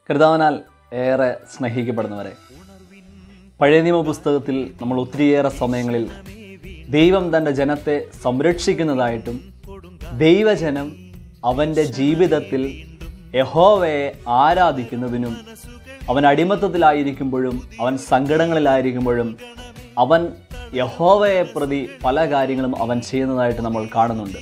കരുതാവനാൽ ഏറെ സ്നേഹിക്കപ്പെടുന്നവരെ പഴയ നിയമ പുസ്തകത്തിൽ നമ്മൾ ഒത്തിരിയേറെ സമയങ്ങളിൽ ദൈവം തൻ്റെ ജനത്തെ സംരക്ഷിക്കുന്നതായിട്ടും ദൈവജനം അവൻ്റെ ജീവിതത്തിൽ യഹോവയെ ആരാധിക്കുന്നതിനും അവൻ അടിമത്തത്തിലായിരിക്കുമ്പോഴും അവൻ സങ്കടങ്ങളിലായിരിക്കുമ്പോഴും അവൻ യഹോവയെ പ്രതി പല കാര്യങ്ങളും അവൻ ചെയ്യുന്നതായിട്ട് നമ്മൾ കാണുന്നുണ്ട്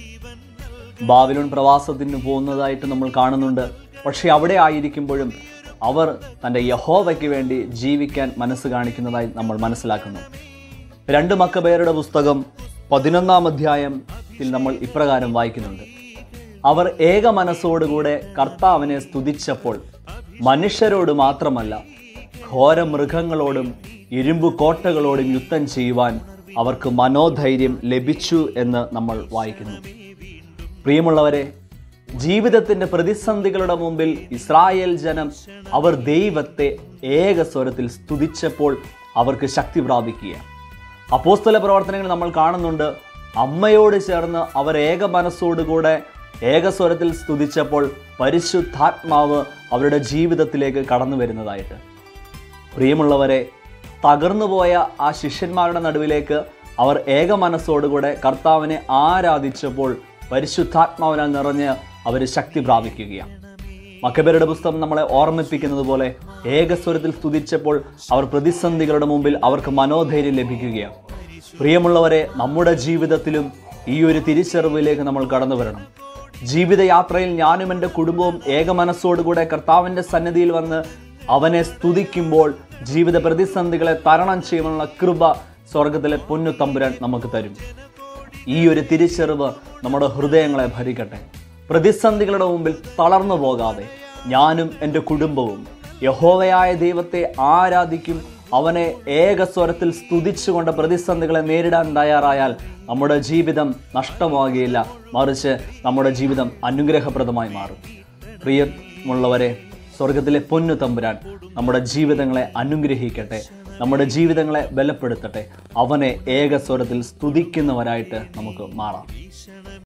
ബാബിലോൺ പ്രവാസത്തിന് പോകുന്നതായിട്ട് നമ്മൾ കാണുന്നുണ്ട് പക്ഷേ അവിടെ ആയിരിക്കുമ്പോഴും അവർ തൻ്റെ യഹോവയ്ക്ക് വേണ്ടി ജീവിക്കാൻ മനസ്സ് കാണിക്കുന്നതായി നമ്മൾ മനസ്സിലാക്കുന്നു രണ്ട് മക്കബേരുടെ പുസ്തകം പതിനൊന്നാം അധ്യായത്തിൽ നമ്മൾ ഇപ്രകാരം വായിക്കുന്നുണ്ട് അവർ ഏക മനസ്സോടുകൂടെ കർത്താവിനെ സ്തുതിച്ചപ്പോൾ മനുഷ്യരോട് മാത്രമല്ല ഘോര മൃഗങ്ങളോടും ഇരുമ്പു കോട്ടകളോടും യുദ്ധം ചെയ്യുവാൻ അവർക്ക് മനോധൈര്യം ലഭിച്ചു എന്ന് നമ്മൾ വായിക്കുന്നു പ്രിയമുള്ളവരെ ജീവിതത്തിന്റെ പ്രതിസന്ധികളുടെ മുമ്പിൽ ഇസ്രായേൽ ജനം അവർ ദൈവത്തെ ഏക സ്വരത്തിൽ സ്തുതിച്ചപ്പോൾ അവർക്ക് ശക്തി പ്രാപിക്കുക അപ്പോസ്തല പ്രവർത്തനങ്ങൾ നമ്മൾ കാണുന്നുണ്ട് അമ്മയോട് ചേർന്ന് അവർ ഏക മനസ്സോടുകൂടെ ഏകസ്വരത്തിൽ സ്തുതിച്ചപ്പോൾ പരിശുദ്ധാത്മാവ് അവരുടെ ജീവിതത്തിലേക്ക് കടന്നു വരുന്നതായിട്ട് പ്രിയമുള്ളവരെ തകർന്നുപോയ ആ ശിഷ്യന്മാരുടെ നടുവിലേക്ക് അവർ ഏക മനസ്സോടുകൂടെ കർത്താവിനെ ആരാധിച്ചപ്പോൾ പരിശുദ്ധാത്മാവിനാൽ നിറഞ്ഞ് അവർ ശക്തി പ്രാപിക്കുകയാണ് മക്കബരുടെ പുസ്തകം നമ്മളെ ഓർമ്മിപ്പിക്കുന്നത് പോലെ ഏകസ്വരത്തിൽ സ്തുതിച്ചപ്പോൾ അവർ പ്രതിസന്ധികളുടെ മുമ്പിൽ അവർക്ക് മനോധൈര്യം ലഭിക്കുകയാണ് പ്രിയമുള്ളവരെ നമ്മുടെ ജീവിതത്തിലും ഈ ഒരു തിരിച്ചറിവിലേക്ക് നമ്മൾ കടന്നു വരണം ജീവിതയാത്രയിൽ ഞാനും എൻ്റെ കുടുംബവും ഏക മനസ്സോടുകൂടെ കർത്താവിൻ്റെ സന്നിധിയിൽ വന്ന് അവനെ സ്തുതിക്കുമ്പോൾ ജീവിത പ്രതിസന്ധികളെ തരണം ചെയ്യാനുള്ള കൃപ സ്വർഗത്തിലെ പൊന്നു തമ്പുരാൻ നമുക്ക് തരും ഈ ഒരു തിരിച്ചറിവ് നമ്മുടെ ഹൃദയങ്ങളെ ഭരിക്കട്ടെ പ്രതിസന്ധികളുടെ മുമ്പിൽ തളർന്നു പോകാതെ ഞാനും എൻ്റെ കുടുംബവും യഹോവയായ ദൈവത്തെ ആരാധിക്കും അവനെ ഏകസ്വരത്തിൽ സ്തുതിച്ചുകൊണ്ട് പ്രതിസന്ധികളെ നേരിടാൻ തയ്യാറായാൽ നമ്മുടെ ജീവിതം നഷ്ടമാകുകയില്ല മറിച്ച് നമ്മുടെ ജീവിതം അനുഗ്രഹപ്രദമായി മാറും പ്രിയമുള്ളവരെ സ്വർഗത്തിലെ പൊന്നു തമ്പുരാൻ നമ്മുടെ ജീവിതങ്ങളെ അനുഗ്രഹിക്കട്ടെ നമ്മുടെ ജീവിതങ്ങളെ ബലപ്പെടുത്തട്ടെ അവനെ ഏകസ്വരത്തിൽ സ്തുതിക്കുന്നവരായിട്ട് നമുക്ക് മാറാം